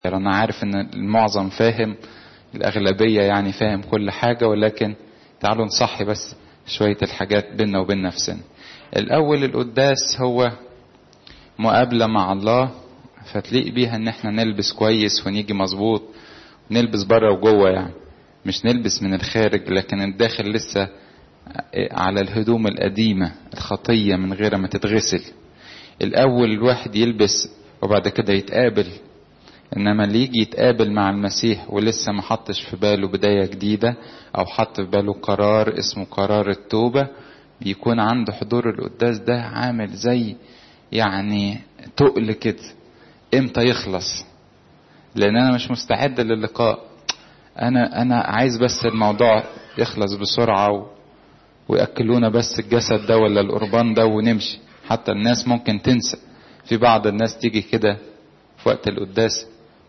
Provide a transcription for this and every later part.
انا عارف ان المعظم فاهم الاغلبية يعني فاهم كل حاجة ولكن تعالوا نصحي بس شوية الحاجات بيننا وبين نفسنا الاول القداس هو مقابلة مع الله فتليق بيها ان احنا نلبس كويس ونيجي مظبوط نلبس بره وجوه يعني مش نلبس من الخارج لكن الداخل لسه على الهدوم القديمة الخطية من غير ما تتغسل الأول الواحد يلبس وبعد كده يتقابل إنما اللي يجي يتقابل مع المسيح ولسه ما حطش في باله بداية جديدة أو حط في باله قرار اسمه قرار التوبة بيكون عنده حضور القداس ده عامل زي يعني تقل كده امتى يخلص لان انا مش مستعد للقاء انا انا عايز بس الموضوع يخلص بسرعه و... وياكلونا بس الجسد ده ولا القربان ده ونمشي حتى الناس ممكن تنسى في بعض الناس تيجي كده في وقت القداس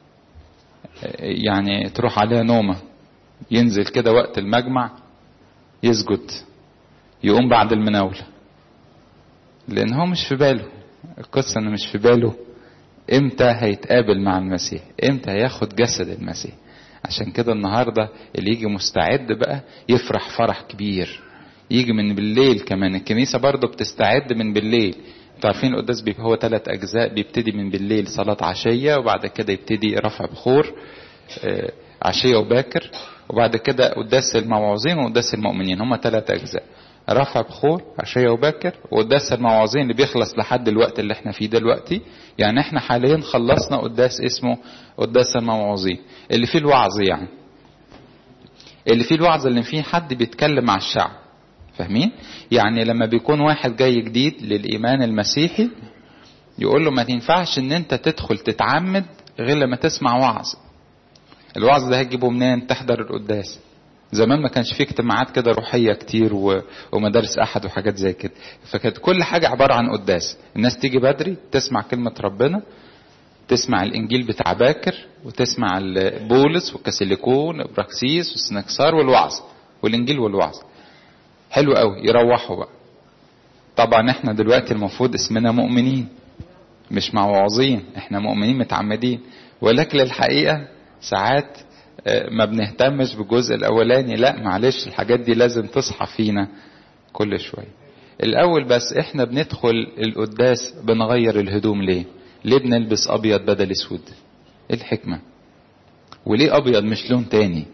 يعني تروح عليها نومة ينزل كده وقت المجمع يسجد يقوم بعد المناولة لأن هو مش في باله القصة إنه مش في باله امتى هيتقابل مع المسيح امتى هياخد جسد المسيح عشان كده النهاردة اللي يجي مستعد بقى يفرح فرح كبير يجي من بالليل كمان الكنيسة برضه بتستعد من بالليل انتوا عارفين القداس بيبقى هو ثلاث أجزاء بيبتدي من بالليل صلاة عشية وبعد كده يبتدي رفع بخور عشية وباكر وبعد كده قداس الموعظين وقداس المؤمنين هما ثلاث أجزاء رفع بخور عشية وباكر وقداس الموعظين اللي بيخلص لحد الوقت اللي احنا فيه دلوقتي يعني احنا حاليا خلصنا قداس اسمه قداس الموعظين اللي فيه الوعظ يعني اللي فيه الوعظ اللي فيه حد بيتكلم مع الشعب فاهمين يعني لما بيكون واحد جاي جديد للإيمان المسيحي يقول له ما تنفعش ان انت تدخل تتعمد غير لما تسمع وعظ الوعظ ده هتجيبه منين تحضر القداس زمان ما كانش فيه اجتماعات كده روحية كتير و... ومدارس أحد وحاجات زي كده فكانت كل حاجة عبارة عن قداس الناس تيجي بدري تسمع كلمة ربنا تسمع الإنجيل بتاع باكر وتسمع بولس وكاسيليكون وبراكسيس والسنكسار والوعظ والإنجيل والوعظ حلو قوي يروحوا بقى طبعا احنا دلوقتي المفروض اسمنا مؤمنين مش موعظين احنا مؤمنين متعمدين ولكن الحقيقة ساعات ما بنهتمش بالجزء الاولاني لا معلش الحاجات دي لازم تصحى فينا كل شويه الاول بس احنا بندخل القداس بنغير الهدوم ليه ليه بنلبس ابيض بدل اسود ايه الحكمه وليه ابيض مش لون تاني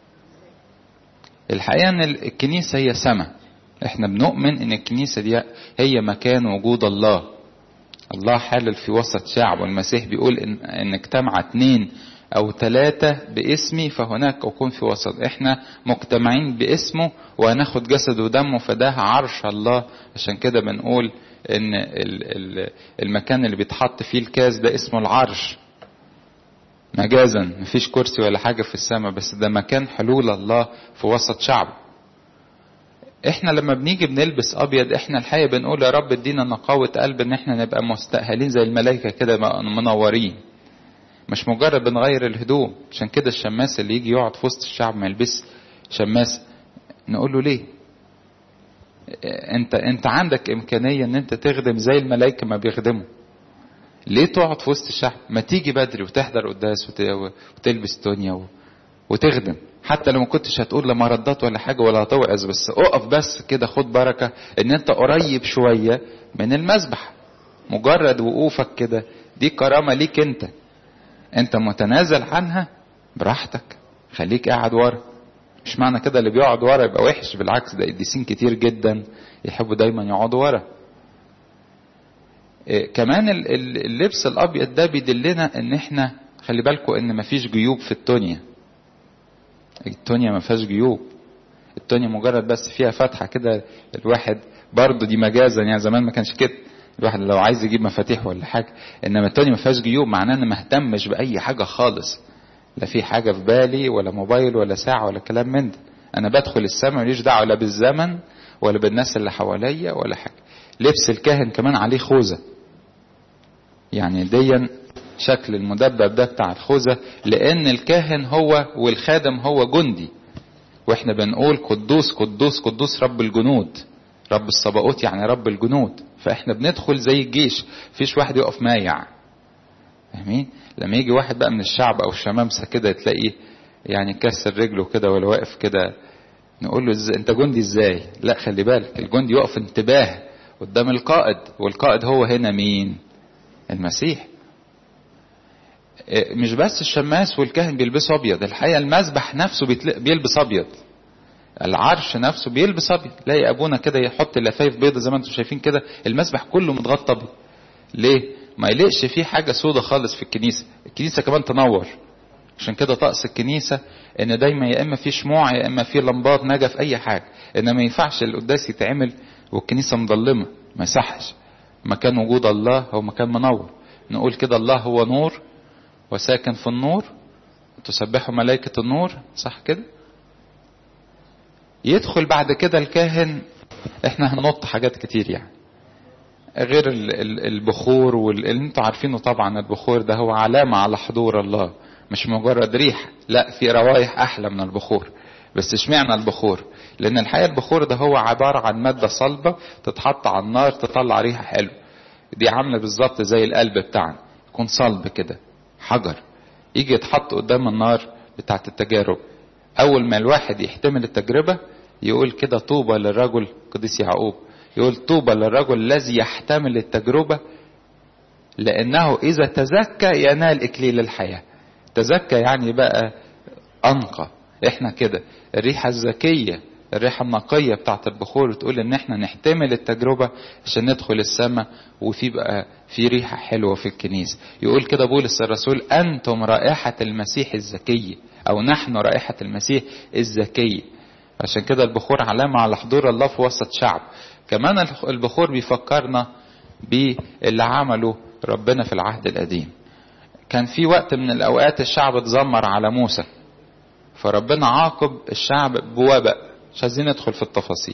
الحقيقه ان الكنيسه هي سما احنا بنؤمن ان الكنيسه دي هي مكان وجود الله الله حالل في وسط شعب والمسيح بيقول ان, إن اجتمع اتنين او ثلاثة باسمي فهناك اكون في وسط احنا مجتمعين باسمه وهناخد جسد ودمه فده عرش الله عشان كده بنقول ان المكان اللي بيتحط فيه الكاس ده اسمه العرش مجازا مفيش كرسي ولا حاجة في السماء بس ده مكان حلول الله في وسط شعبه احنا لما بنيجي بنلبس ابيض احنا الحقيقة بنقول يا رب ادينا نقاوة قلب ان احنا نبقى مستأهلين زي الملائكة كده منورين مش مجرد بنغير الهدوم عشان كده الشماس اللي يجي يقعد في وسط الشعب ما يلبس شماس نقول له ليه انت انت عندك امكانيه ان انت تخدم زي الملائكه ما بيخدموا ليه تقعد في وسط الشعب ما تيجي بدري وتحضر قداس وتلبس تونيا وتخدم حتى لو ما كنتش هتقول لا مردات ولا حاجه ولا هتوعظ بس اقف بس كده خد بركه ان انت قريب شويه من المذبح مجرد وقوفك كده دي كرامه ليك انت انت متنازل عنها براحتك خليك قاعد ورا مش معنى كده اللي بيقعد ورا يبقى وحش بالعكس ده قديسين كتير جدا يحبوا دايما يقعدوا ورا إيه كمان اللبس الابيض ده بيدلنا ان احنا خلي بالكم ان مفيش جيوب في التونيا التونيا ما فيهاش جيوب التونيا مجرد بس فيها فتحه كده الواحد برضه دي مجازا يعني زمان ما كانش كده الواحد لو عايز يجيب مفاتيح ولا حاجه انما التاني ما فيهاش جيوب معناه ان ما اهتمش باي حاجه خالص لا في حاجه في بالي ولا موبايل ولا ساعه ولا كلام من ده انا بدخل السماء ماليش دعوه لا بالزمن ولا بالناس اللي حواليا ولا حاجه لبس الكاهن كمان عليه خوذه يعني ديا شكل المدبب ده بتاع الخوذه لان الكاهن هو والخادم هو جندي واحنا بنقول قدوس قدوس قدوس رب الجنود رب الصباؤوت يعني رب الجنود فاحنا بندخل زي الجيش مفيش واحد يقف مايع فاهمين لما يجي واحد بقى من الشعب او الشمامسه كده تلاقيه يعني كسر رجله كده ولا واقف كده نقول له ازاي انت جندي ازاي لا خلي بالك الجندي يقف انتباه قدام القائد والقائد هو هنا مين المسيح مش بس الشماس والكاهن بيلبسوا ابيض الحقيقه المذبح نفسه بيلبس ابيض العرش نفسه بيلبس ابيض تلاقي ابونا كده يحط لفايف بيضة زي ما انتم شايفين كده المذبح كله متغطى ابيض ليه ما يليقش فيه حاجه سودة خالص في الكنيسه الكنيسه كمان تنور عشان كده طقس الكنيسه ان دايما يا اما في شموع يا اما في لمبات نجا في اي حاجه ان ما ينفعش القداس يتعمل والكنيسه مظلمه ما يصحش مكان وجود الله هو مكان منور نقول كده الله هو نور وساكن في النور تسبحوا ملائكة النور صح كده يدخل بعد كده الكاهن احنا هننط حاجات كتير يعني غير البخور واللي انتوا عارفينه طبعا البخور ده هو علامة على حضور الله مش مجرد ريح لا في روايح احلى من البخور بس اشمعنى البخور لان الحقيقة البخور ده هو عبارة عن مادة صلبة تتحط على النار تطلع ريحة حلوة دي عاملة بالظبط زي القلب بتاعنا يكون صلب كده حجر يجي يتحط قدام النار بتاعت التجارب اول ما الواحد يحتمل التجربة يقول كده طوبى للرجل قديس يعقوب يقول طوبى للرجل الذي يحتمل التجربة لانه اذا تزكى ينال اكليل الحياة تزكى يعني بقى انقى احنا كده الريحة الذكية الريحة النقية بتاعت البخور تقول ان احنا نحتمل التجربة عشان ندخل السماء وفي بقى في ريحة حلوة في الكنيسة يقول كده بولس الرسول انتم رائحة المسيح الزكية او نحن رائحة المسيح الزكية عشان كده البخور علامة على حضور الله في وسط شعب كمان البخور بيفكرنا باللي عمله ربنا في العهد القديم كان في وقت من الاوقات الشعب اتذمر على موسى فربنا عاقب الشعب بوباء مش عايزين ندخل في التفاصيل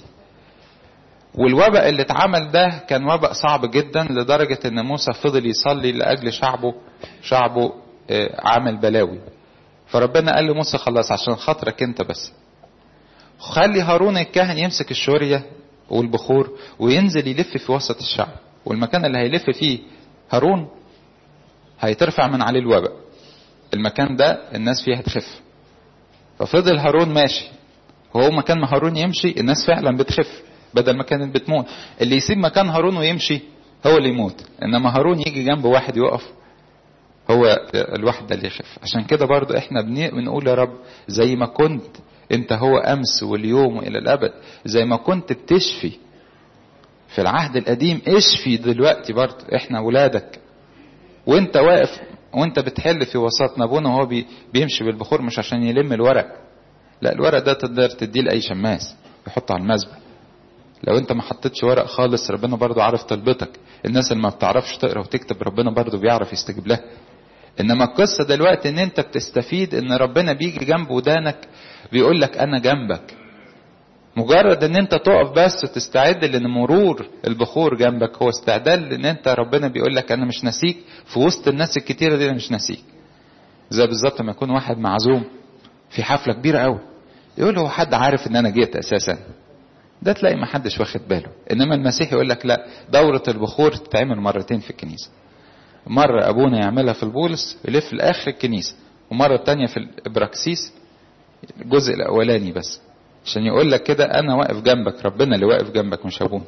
والوباء اللي اتعمل ده كان وباء صعب جدا لدرجة ان موسى فضل يصلي لأجل شعبه شعبه عامل بلاوي فربنا قال لموسى خلاص عشان خاطرك انت بس خلي هارون الكاهن يمسك الشورية والبخور وينزل يلف في وسط الشعب والمكان اللي هيلف فيه هارون هيترفع من عليه الوباء المكان ده الناس فيه هتخف ففضل هارون ماشي وهو مكان ما هارون يمشي الناس فعلا بتخف بدل ما كانت بتموت اللي يسيب مكان هارون ويمشي هو اللي يموت انما هارون يجي جنب واحد يقف هو الواحد ده اللي يخف عشان كده برضو احنا بنقول يا رب زي ما كنت انت هو امس واليوم والى الابد زي ما كنت بتشفي في العهد القديم اشفي دلوقتي برضو احنا ولادك وانت واقف وانت بتحل في وسطنا ابونا وهو بيمشي بالبخور مش عشان يلم الورق لا الورق ده تقدر تديه لاي شماس يحطه على المذبح لو انت ما حطيتش ورق خالص ربنا برضو عارف طلبتك الناس اللي ما بتعرفش تقرا وتكتب ربنا برضو بيعرف يستجيب لها انما القصه دلوقتي ان انت بتستفيد ان ربنا بيجي جنب ودانك بيقول لك انا جنبك مجرد ان انت تقف بس وتستعد لان مرور البخور جنبك هو استعداد لان انت ربنا بيقول لك انا مش ناسيك في وسط الناس الكتيره دي انا مش ناسيك زي بالظبط لما يكون واحد معزوم في حفله كبيره قوي يقول هو حد عارف ان انا جيت اساسا ده تلاقي ما حدش واخد باله انما المسيح يقول لك لا دورة البخور تتعمل مرتين في الكنيسة مرة ابونا يعملها في البولس يلف لاخر الكنيسة ومرة تانية في الابراكسيس الجزء الاولاني بس عشان يقول لك كده انا واقف جنبك ربنا اللي واقف جنبك مش ابونا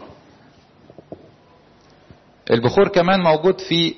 البخور كمان موجود في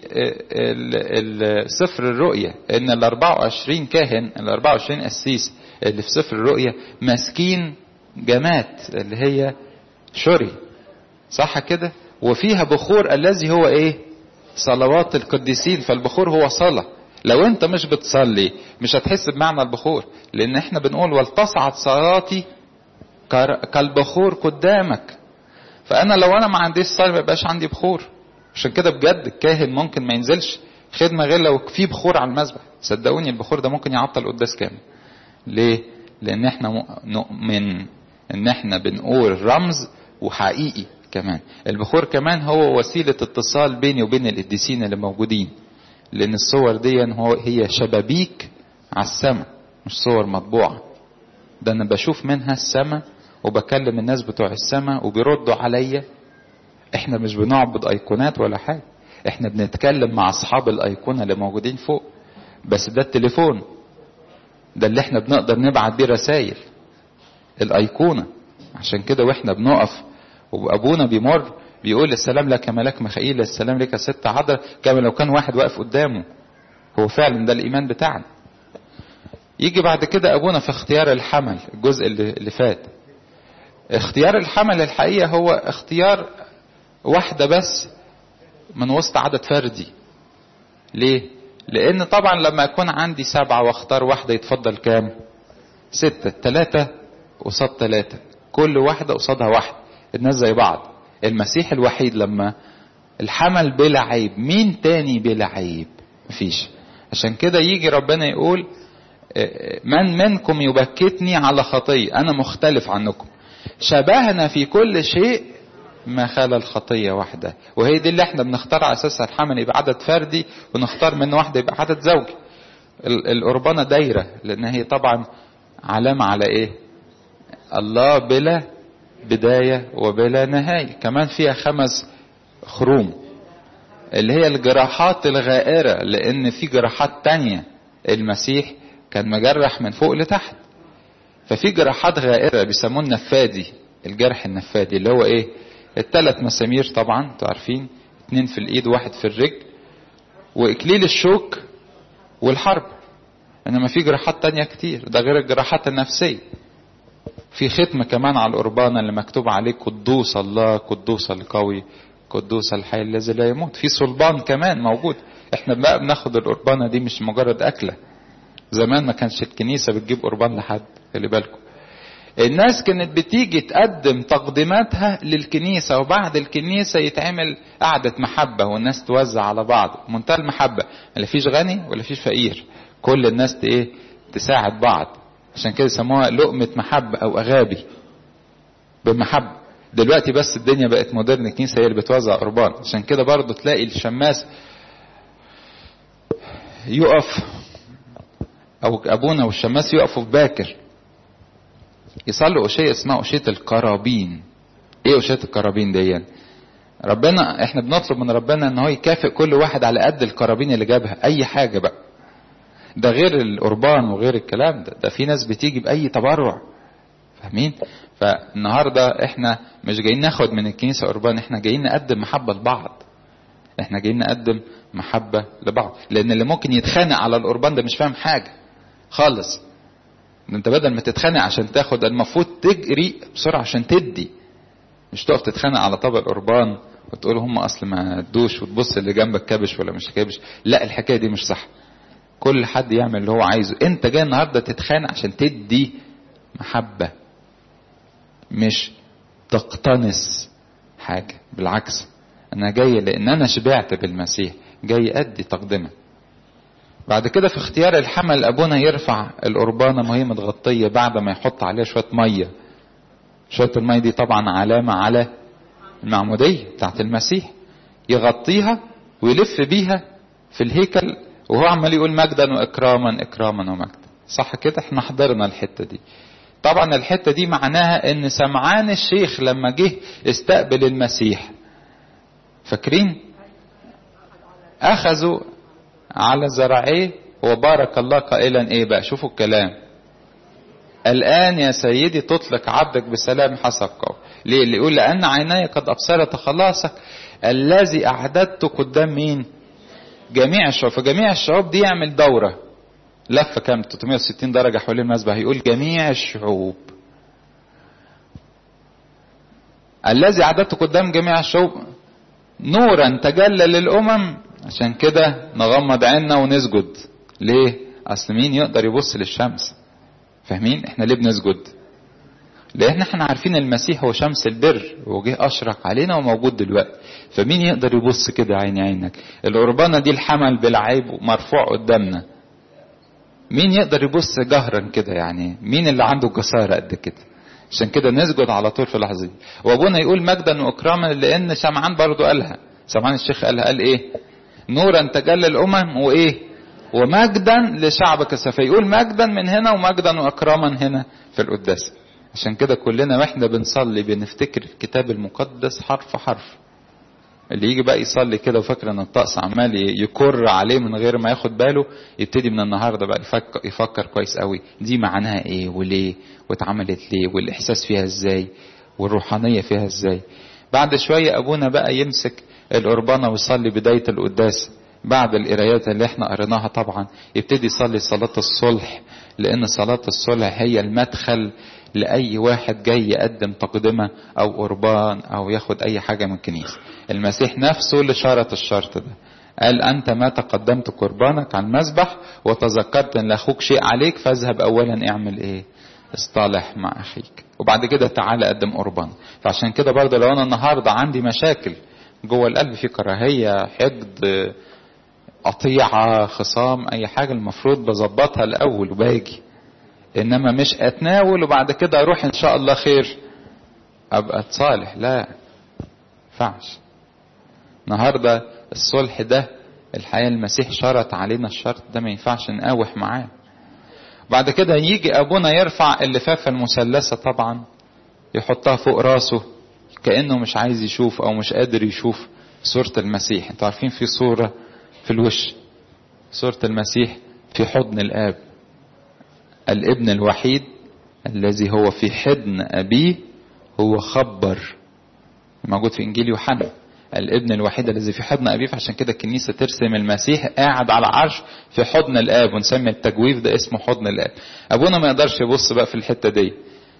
سفر الرؤية ان ال 24 كاهن ال 24 قسيس اللي في سفر الرؤية ماسكين جمات اللي هي شري صح كده وفيها بخور الذي هو ايه صلوات القديسين فالبخور هو صلاة لو انت مش بتصلي مش هتحس بمعنى البخور لان احنا بنقول ولتصعد صلاتي كالبخور قدامك فانا لو انا ما عنديش صلاه ما يبقاش عندي بخور عشان كده بجد الكاهن ممكن ما ينزلش خدمه غير لو في بخور على المذبح صدقوني البخور ده ممكن يعطل قداس كامل ليه لان احنا نؤمن ان احنا بنقول رمز وحقيقي كمان البخور كمان هو وسيلة اتصال بيني وبين القديسين اللي موجودين لان الصور دي هو هي شبابيك على السماء مش صور مطبوعة ده انا بشوف منها السماء وبكلم الناس بتوع السماء وبيردوا عليا احنا مش بنعبد ايقونات ولا حاجة احنا بنتكلم مع اصحاب الايقونه اللي موجودين فوق بس ده التليفون ده اللي احنا بنقدر نبعت بيه رسائل الايقونه عشان كده واحنا بنقف وابونا بيمر بيقول السلام لك يا ملاك ميخائيل السلام لك يا ست عذراء كما لو كان واحد واقف قدامه هو فعلا ده الايمان بتاعنا يجي بعد كده ابونا في اختيار الحمل الجزء اللي, اللي فات اختيار الحمل الحقيقه هو اختيار واحده بس من وسط عدد فردي ليه لان طبعا لما يكون عندي سبعة واختار واحدة يتفضل كام ستة ثلاثة قصاد ثلاثة كل واحدة قصادها واحدة الناس زي بعض المسيح الوحيد لما الحمل بلا عيب مين تاني بلا عيب مفيش عشان كده يجي ربنا يقول من منكم يبكتني على خطية أنا مختلف عنكم شبهنا في كل شيء ما خلا الخطية واحدة وهي دي اللي احنا بنختار على أساسها الحمل يبقى عدد فردي ونختار منه واحدة يبقى عدد زوجي القربانة دايرة لأن هي طبعا علامة على إيه الله بلا بداية وبلا نهاية كمان فيها خمس خروم اللي هي الجراحات الغائرة لأن في جراحات تانية المسيح كان مجرح من فوق لتحت ففي جراحات غائرة بيسموه النفادي الجرح النفادي اللي هو ايه الثلاث مسامير طبعا انتوا عارفين اتنين في الايد واحد في الرجل واكليل الشوك والحرب انما في جراحات تانية كتير ده غير الجراحات النفسية في ختم كمان على القربانة اللي مكتوب عليه قدوس الله قدوس القوي قدوس الحي الذي لا يموت في صلبان كمان موجود احنا بقى بناخد القربانة دي مش مجرد اكلة زمان ما كانش الكنيسة بتجيب قربان لحد خلي بالكم الناس كانت بتيجي تقدم تقديماتها للكنيسة وبعد الكنيسة يتعمل قعدة محبة والناس توزع على بعض منتهى المحبة لا فيش غني ولا فيش فقير كل الناس ايه تساعد بعض عشان كده يسموها لقمة محبة أو أغابي بمحبة دلوقتي بس الدنيا بقت مودرن الكنيسة هي اللي بتوزع قربان عشان كده برضه تلاقي الشماس يقف أو أبونا والشماس يقفوا في باكر يصلوا أشياء اسمها أشياء القرابين إيه أشياء القرابين دي ربنا احنا بنطلب من ربنا ان هو يكافئ كل واحد على قد القرابين اللي جابها اي حاجة بقى ده غير القربان وغير الكلام ده ده في ناس بتيجي باي تبرع فاهمين فالنهارده احنا مش جايين ناخد من الكنيسه قربان احنا جايين نقدم محبه لبعض احنا جايين نقدم محبه لبعض لان اللي ممكن يتخانق على القربان ده مش فاهم حاجه خالص انت بدل ما تتخانق عشان تاخد المفروض تجري بسرعه عشان تدي مش تقف تتخانق على طبق القربان وتقول هم اصل ما ادوش وتبص اللي جنبك كابش ولا مش كابش لا الحكايه دي مش صح كل حد يعمل اللي هو عايزه انت جاي النهارده تتخانق عشان تدي محبه مش تقتنص حاجه بالعكس انا جاي لان انا شبعت بالمسيح جاي ادي تقدمه بعد كده في اختيار الحمل ابونا يرفع القربانه ما هي متغطيه بعد ما يحط عليها شويه ميه شويه الميه دي طبعا علامه على المعموديه بتاعت المسيح يغطيها ويلف بيها في الهيكل وهو عمال يقول مجدا واكراما اكراما ومجدا صح كده احنا حضرنا الحته دي طبعا الحته دي معناها ان سمعان الشيخ لما جه استقبل المسيح فاكرين اخذوا على ذراعيه وبارك الله قائلا ايه بقى شوفوا الكلام الآن يا سيدي تطلق عبدك بسلام حسب قول ليه اللي يقول لأن عيني قد أبصرت خلاصك الذي أعددته قدام مين جميع الشعوب فجميع الشعوب دي يعمل دورة لفة كام 360 درجة حوالين المسبح يقول جميع الشعوب الذي أعددته قدام جميع الشعوب نورا تجلى للأمم عشان كده نغمض عيننا ونسجد ليه أصل مين يقدر يبص للشمس فاهمين احنا ليه بنسجد لان احنا عارفين المسيح هو شمس البر وجه اشرق علينا وموجود دلوقتي فمين يقدر يبص كده عيني عينك القربانة دي الحمل بالعيب مرفوع قدامنا مين يقدر يبص جهرا كده يعني مين اللي عنده جسارة قد كده عشان كده نسجد على طول في اللحظة دي وابونا يقول مجدا واكراما لان سمعان برضو قالها سمعان الشيخ قالها قال ايه نورا تجلى الامم وايه ومجدا لشعبك فيقول مجدا من هنا ومجدا واكراما هنا في القداس عشان كده كلنا واحنا بنصلي بنفتكر الكتاب المقدس حرف حرف اللي يجي بقى يصلي كده وفاكر ان الطقس عمال يكر عليه من غير ما ياخد باله يبتدي من النهارده بقى يفكر, يفكر كويس قوي دي معناها ايه وليه واتعملت ليه والاحساس فيها ازاي والروحانيه فيها ازاي بعد شويه ابونا بقى يمسك القربانه ويصلي بدايه القداس بعد القرايات اللي احنا قريناها طبعا يبتدي يصلي صلاه الصلح لان صلاه الصلح هي المدخل لأي واحد جاي يقدم تقدمة أو قربان أو ياخد أي حاجة من الكنيسة المسيح نفسه اللي شرط الشرط ده قال أنت ما تقدمت قربانك على المذبح وتذكرت أن لأخوك شيء عليك فاذهب أولا اعمل إيه اصطلح مع أخيك وبعد كده تعالى قدم قربان فعشان كده برضه لو أنا النهاردة عندي مشاكل جوه القلب في كراهية حقد قطيعة خصام أي حاجة المفروض بظبطها الأول وباجي انما مش اتناول وبعد كده اروح ان شاء الله خير ابقى اتصالح لا ينفعش النهارده الصلح ده الحقيقه المسيح شرط علينا الشرط ده ما ينفعش نقاوح معاه بعد كده يجي ابونا يرفع اللفافه المثلثه طبعا يحطها فوق راسه كانه مش عايز يشوف او مش قادر يشوف صوره المسيح انتوا عارفين في صوره في الوش صوره المسيح في حضن الاب الابن الوحيد الذي هو في حضن أبيه هو خبر موجود في إنجيل يوحنا الابن الوحيد الذي في حضن أبيه فعشان كده الكنيسة ترسم المسيح قاعد على عرش في حضن الآب ونسمي التجويف ده اسمه حضن الآب أبونا ما يقدرش يبص بقى في الحتة دي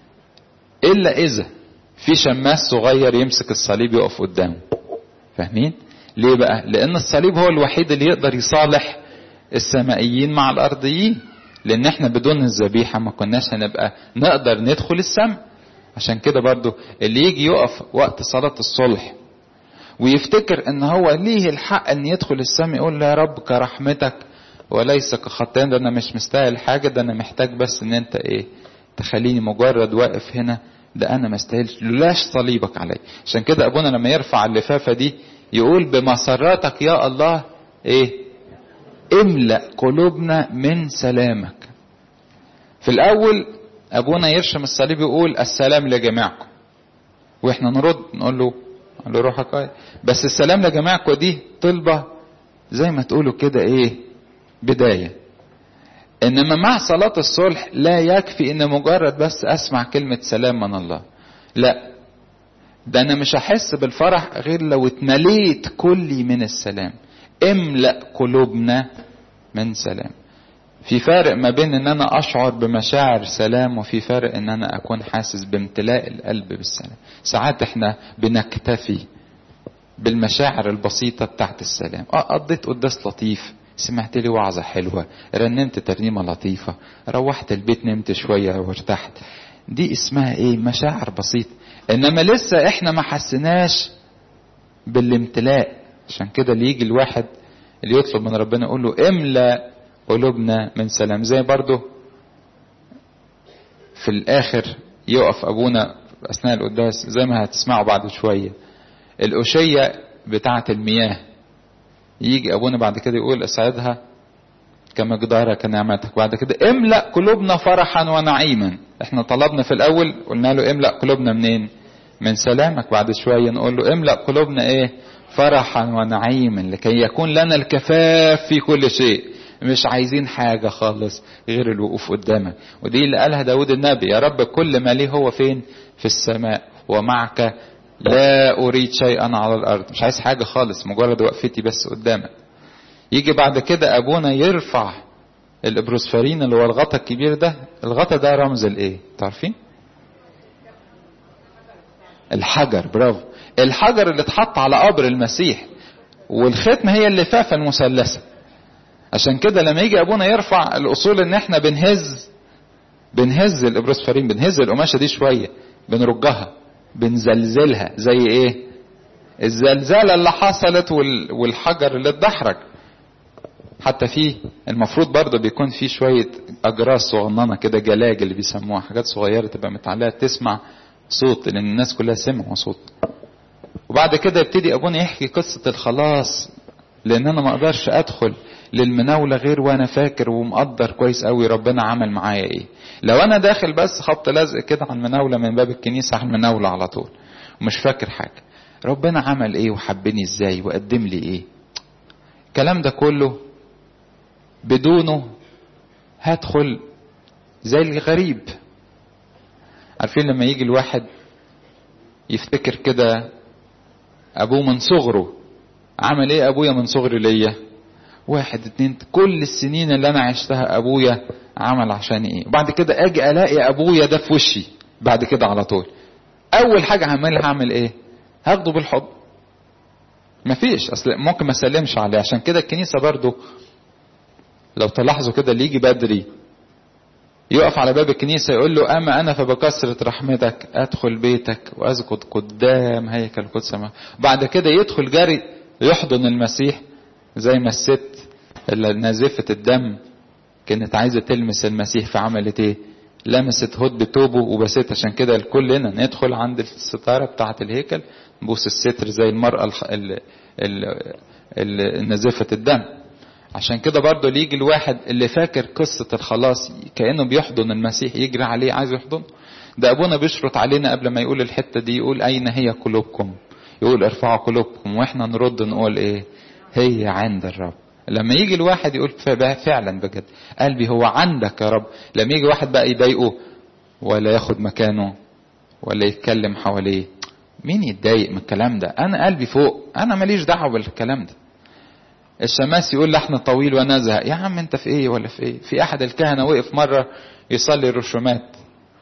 إلا إذا في شماس صغير يمسك الصليب يقف قدامه فاهمين؟ ليه بقى؟ لأن الصليب هو الوحيد اللي يقدر يصالح السمائيين مع الأرضيين لان احنا بدون الذبيحه ما كناش هنبقى نقدر ندخل السماء عشان كده برضو اللي يجي يقف وقت صلاه الصلح ويفتكر ان هو ليه الحق ان يدخل السماء يقول يا رب كرحمتك وليس كخطان ده انا مش مستاهل حاجه ده انا محتاج بس ان انت ايه تخليني مجرد واقف هنا ده انا ما استاهلش لولاش صليبك علي عشان كده ابونا لما يرفع اللفافه دي يقول بمسراتك يا الله ايه املأ قلوبنا من سلامك في الأول أبونا يرشم الصليب يقول السلام لجميعكم وإحنا نرد نقول له قال له روحك آه. بس السلام لجميعكم دي طلبة زي ما تقولوا كده إيه بداية إنما مع صلاة الصلح لا يكفي إن مجرد بس أسمع كلمة سلام من الله لا ده أنا مش هحس بالفرح غير لو اتمليت كلي من السلام املأ قلوبنا من سلام في فارق ما بين ان انا اشعر بمشاعر سلام وفي فارق ان انا اكون حاسس بامتلاء القلب بالسلام ساعات احنا بنكتفي بالمشاعر البسيطة بتاعت السلام اه قضيت قداس لطيف سمعت لي وعظة حلوة رنمت ترنيمة لطيفة روحت البيت نمت شوية وارتحت دي اسمها ايه مشاعر بسيطة انما لسه احنا ما حسناش بالامتلاء عشان كده اللي يجي الواحد اللي يطلب من ربنا يقول له املا قلوبنا من سلام زي برضه في الاخر يقف ابونا اثناء القداس زي ما هتسمعوا بعد شويه الأشية بتاعة المياه يجي أبونا بعد كده يقول اسعدها كمقدارك نعمتك بعد كده املأ قلوبنا فرحا ونعيما احنا طلبنا في الأول قلنا له املأ قلوبنا منين من سلامك بعد شوية نقول له املأ قلوبنا ايه فرحا ونعيما لكي يكون لنا الكفاف في كل شيء مش عايزين حاجة خالص غير الوقوف قدامك ودي اللي قالها داود النبي يا رب كل ما ليه هو فين في السماء ومعك لا أريد شيئا على الأرض مش عايز حاجة خالص مجرد وقفتي بس قدامك يجي بعد كده أبونا يرفع الإبروسفرين اللي هو الغطا الكبير ده الغطا ده رمز الإيه تعرفين الحجر برافو الحجر اللي اتحط على قبر المسيح والختم هي اللفافة المثلثة عشان كده لما يجي ابونا يرفع الاصول ان احنا بنهز بنهز الابروسفرين بنهز القماشه دي شويه بنرجها بنزلزلها زي ايه الزلزال اللي حصلت والحجر اللي اتدحرج حتى فيه المفروض برضه بيكون فيه شوية أجراس صغننة كده جلاجل اللي بيسموها حاجات صغيرة تبقى متعلقة تسمع صوت لأن الناس كلها سمعوا صوت وبعد كده يبتدي أبونا يحكي قصة الخلاص لأن أنا ما أقدرش أدخل للمناولة غير وأنا فاكر ومقدر كويس قوي ربنا عمل معايا إيه لو أنا داخل بس خبط لزق كده على المناولة من باب الكنيسة على المناولة على طول ومش فاكر حاجة ربنا عمل ايه وحبني ازاي وقدم لي ايه الكلام ده كله بدونه هدخل زي الغريب عارفين لما يجي الواحد يفتكر كده ابوه من صغره عمل ايه ابويا من صغري ليا واحد اتنين كل السنين اللي انا عشتها ابويا عمل عشان ايه وبعد كده اجي الاقي ابويا ده في وشي بعد كده على طول اول حاجه هعملها هعمل ايه هاخده بالحضن مفيش اصل ممكن ما اسلمش عليه عشان كده الكنيسه برضو لو تلاحظوا كده اللي يجي بدري يقف على باب الكنيسة يقول له أما أنا فبكثرة رحمتك أدخل بيتك وأسجد قدام هيكل قدس بعد كده يدخل جري يحضن المسيح زي ما الست اللي نازفة الدم كانت عايزة تلمس المسيح فعملت ايه لمست هد بتوبه وبست عشان كده كلنا ندخل عند الستارة بتاعة الهيكل نبوس الستر زي المرأة ال ال ال نازفة الدم عشان كده برضه اللي يجي الواحد اللي فاكر قصة الخلاص كأنه بيحضن المسيح يجري عليه عايز يحضنه ده أبونا بيشرط علينا قبل ما يقول الحتة دي يقول أين هي قلوبكم يقول ارفعوا قلوبكم واحنا نرد نقول ايه هي عند الرب لما يجي الواحد يقول فعلا بجد قلبي هو عندك يا رب لما يجي واحد بقى يضايقه ولا ياخد مكانه ولا يتكلم حواليه مين يتضايق من الكلام ده انا قلبي فوق انا ماليش دعوه بالكلام ده الشماس يقول لحن طويل ونزهق يا عم انت في ايه ولا في ايه في احد الكهنه وقف مره يصلي الرشومات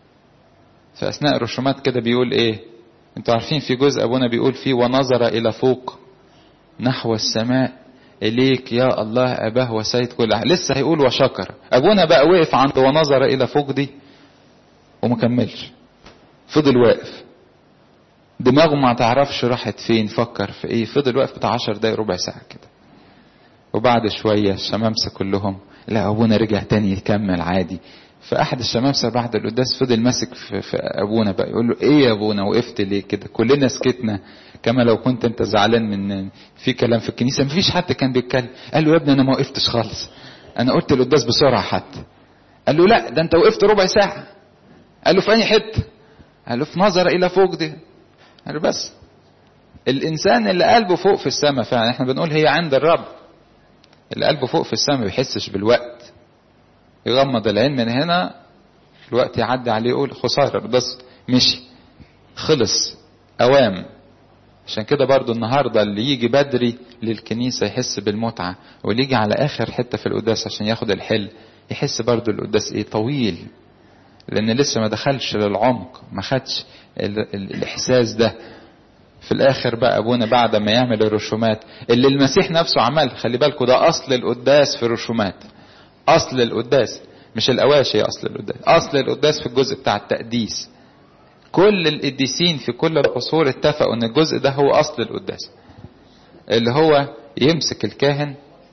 في اثناء الرشومات كده بيقول ايه انتوا عارفين في جزء ابونا بيقول فيه ونظر الى فوق نحو السماء اليك يا الله اباه وسيد كل أحد. لسه هيقول وشكر ابونا بقى وقف عند ونظر الى فوق دي وما كملش فضل واقف دماغه ما تعرفش راحت فين فكر في ايه فضل واقف بتاع عشر دقايق ربع ساعه كده وبعد شويه الشمامسه كلهم لا ابونا رجع تاني يكمل عادي فاحد الشمامسه بعد القداس فضل ماسك في, في ابونا بقى يقول له ايه يا ابونا وقفت ليه كده كلنا سكتنا كما لو كنت انت زعلان من في كلام في الكنيسه مفيش حد كان بيتكلم قال له يا ابني انا ما وقفتش خالص انا قلت القداس بسرعه حتى قال له لا ده انت وقفت ربع ساعه قال له في اي حته قال له في نظر الى فوق دي قال له بس الانسان اللي قلبه فوق في السماء فعلا احنا بنقول هي عند الرب اللي قلبه فوق في السماء ما بيحسش بالوقت يغمض العين من هنا الوقت يعدي عليه يقول خسارة بس مشي خلص أوام عشان كده برضو النهاردة اللي يجي بدري للكنيسة يحس بالمتعة واللي يجي على آخر حتة في القداس عشان ياخد الحل يحس برضو القداس ايه طويل لأن لسه ما دخلش للعمق ما خدش ال ال الإحساس ده في الآخر بقى أبونا بعد ما يعمل الرسومات اللي المسيح نفسه عمل خلي بالكوا ده أصل القداس في الرسومات اصل القداس مش الاواشي اصل القداس اصل القداس في الجزء بتاع التقديس كل القديسين في كل العصور اتفقوا ان الجزء ده هو اصل القداس اللي هو يمسك الكاهن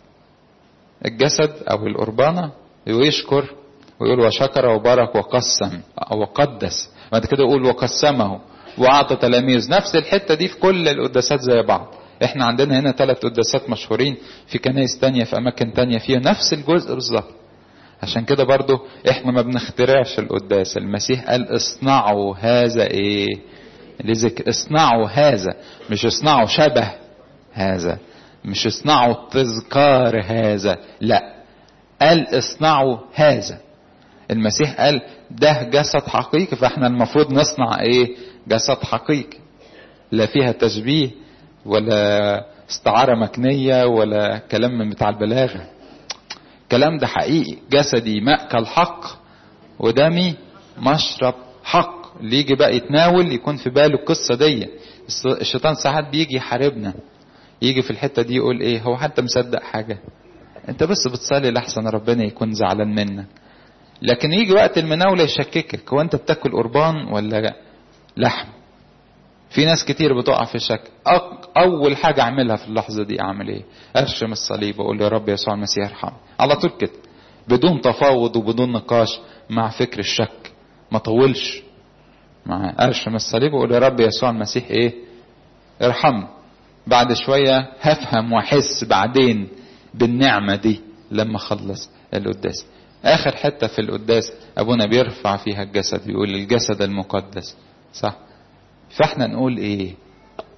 الجسد او القربانه ويشكر ويقول وشكر وبارك وقسم او وقدس بعد كده يقول وقسمه واعطى تلاميذ نفس الحته دي في كل القداسات زي بعض احنا عندنا هنا ثلاث قداسات مشهورين في كنايس تانية في اماكن تانية فيها نفس الجزء بالظبط عشان كده برضو احنا ما بنخترعش القداس المسيح قال اصنعوا هذا ايه لذكر اصنعوا هذا مش اصنعوا شبه هذا مش اصنعوا تذكار هذا لا قال اصنعوا هذا المسيح قال ده جسد حقيقي فاحنا المفروض نصنع ايه جسد حقيقي لا فيها تشبيه ولا استعارة مكنية ولا كلام من بتاع البلاغة الكلام ده حقيقي جسدي مأكل حق ودمي مشرب حق اللي يجي بقى يتناول يكون في باله القصة دي الشيطان ساعات بيجي يحاربنا يجي في الحتة دي يقول ايه هو حتى مصدق حاجة انت بس بتصلي لحسن ربنا يكون زعلان منك لكن يجي وقت المناولة يشككك هو انت بتاكل قربان ولا لحم في ناس كتير بتقع في الشك اول حاجه اعملها في اللحظه دي اعمل ايه ارشم الصليب واقول يا رب يسوع المسيح ارحمني على طول كده بدون تفاوض وبدون نقاش مع فكر الشك ما طولش مع ارشم الصليب واقول يا رب يسوع المسيح ايه ارحمني بعد شويه هفهم واحس بعدين بالنعمه دي لما اخلص القداس اخر حته في القداس ابونا بيرفع فيها الجسد يقول الجسد المقدس صح فاحنا نقول ايه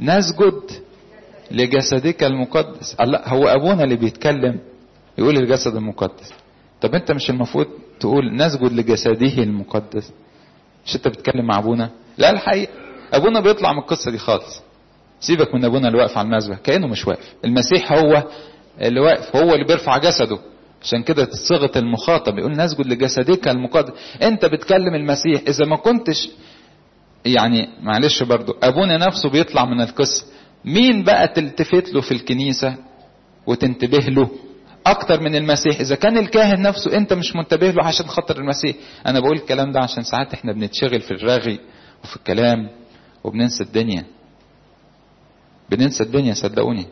نسجد لجسدك المقدس الله هو ابونا اللي بيتكلم يقول الجسد المقدس طب انت مش المفروض تقول نسجد لجسده المقدس مش انت بتتكلم مع ابونا لا الحقيقه ابونا بيطلع من القصه دي خالص سيبك من ابونا اللي واقف على المذبح كانه مش واقف المسيح هو اللي واقف هو اللي بيرفع جسده عشان كده صيغه المخاطب يقول نسجد لجسدك المقدس انت بتكلم المسيح اذا ما كنتش يعني معلش برضو ابونا نفسه بيطلع من القصه مين بقى تلتفت له في الكنيسه وتنتبه له اكتر من المسيح اذا كان الكاهن نفسه انت مش منتبه له عشان خاطر المسيح انا بقول الكلام ده عشان ساعات احنا بنتشغل في الرغي وفي الكلام وبننسى الدنيا بننسى الدنيا صدقوني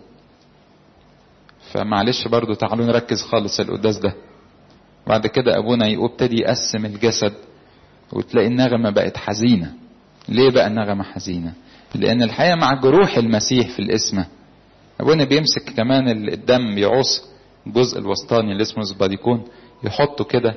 فمعلش برضو تعالوا نركز خالص القداس ده بعد كده ابونا يبتدي يقسم الجسد وتلاقي النغمه بقت حزينه ليه بقى النغمه حزينه لان الحقيقه مع جروح المسيح في الاسمه ابونا بيمسك كمان الدم يعص الجزء الوسطاني اللي اسمه الزباديكون يحطه كده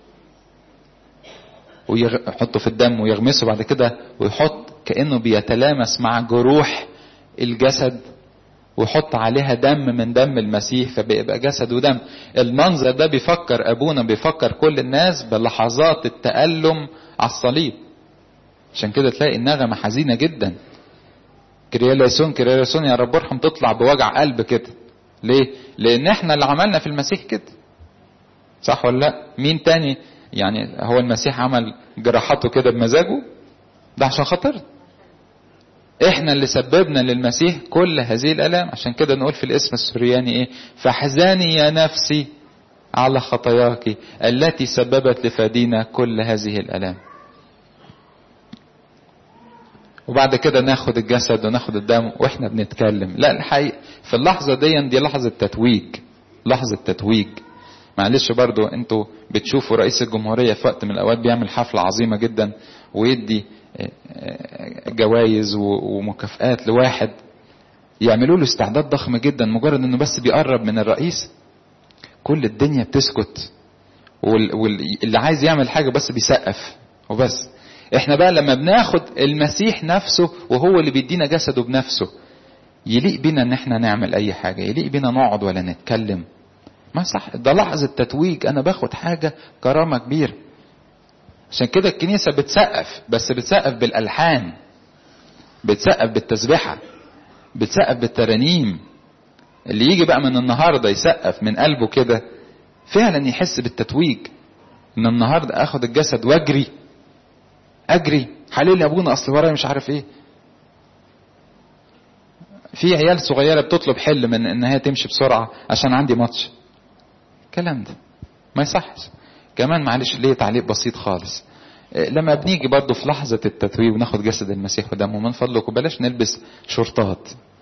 ويحطه في الدم ويغمسه بعد كده ويحط كانه بيتلامس مع جروح الجسد ويحط عليها دم من دم المسيح فبيبقى جسد ودم المنظر ده بيفكر ابونا بيفكر كل الناس بلحظات التألم على الصليب عشان كده تلاقي النغمة حزينة جدا كرياليسون كرياليسون يا رب ارحم تطلع بوجع قلب كده ليه لان احنا اللي عملنا في المسيح كده صح ولا لا مين تاني يعني هو المسيح عمل جراحاته كده بمزاجه ده عشان خاطر احنا اللي سببنا للمسيح كل هذه الالام عشان كده نقول في الاسم السرياني ايه فاحزني يا نفسي على خطاياك التي سببت لفادينا كل هذه الالام وبعد كده ناخد الجسد وناخد الدم واحنا بنتكلم لا الحقيقة في اللحظة دي دي لحظة تتويج لحظة تتويج معلش برضو انتوا بتشوفوا رئيس الجمهورية في وقت من الاوقات بيعمل حفلة عظيمة جدا ويدي جوائز ومكافآت لواحد يعملوا له استعداد ضخم جدا مجرد انه بس بيقرب من الرئيس كل الدنيا بتسكت واللي عايز يعمل حاجة بس بيسقف وبس احنا بقى لما بناخد المسيح نفسه وهو اللي بيدينا جسده بنفسه يليق بينا ان احنا نعمل اي حاجة يليق بينا نقعد ولا نتكلم ما صح ده لحظة تتويج انا باخد حاجة كرامة كبيرة عشان كده الكنيسة بتسقف بس بتسقف بالالحان بتسقف بالتسبحة بتسقف بالترانيم اللي يجي بقى من النهارده يسقف من قلبه كده فعلا يحس بالتتويج من النهارده اخد الجسد واجري اجري حليل يا ابونا اصل ورايا مش عارف ايه في عيال صغيره بتطلب حل من ان هي تمشي بسرعه عشان عندي ماتش الكلام ده ما يصحش كمان معلش ليه تعليق بسيط خالص لما بنيجي برضه في لحظة التتويج وناخد جسد المسيح ودمه من فضلكم بلاش نلبس شرطات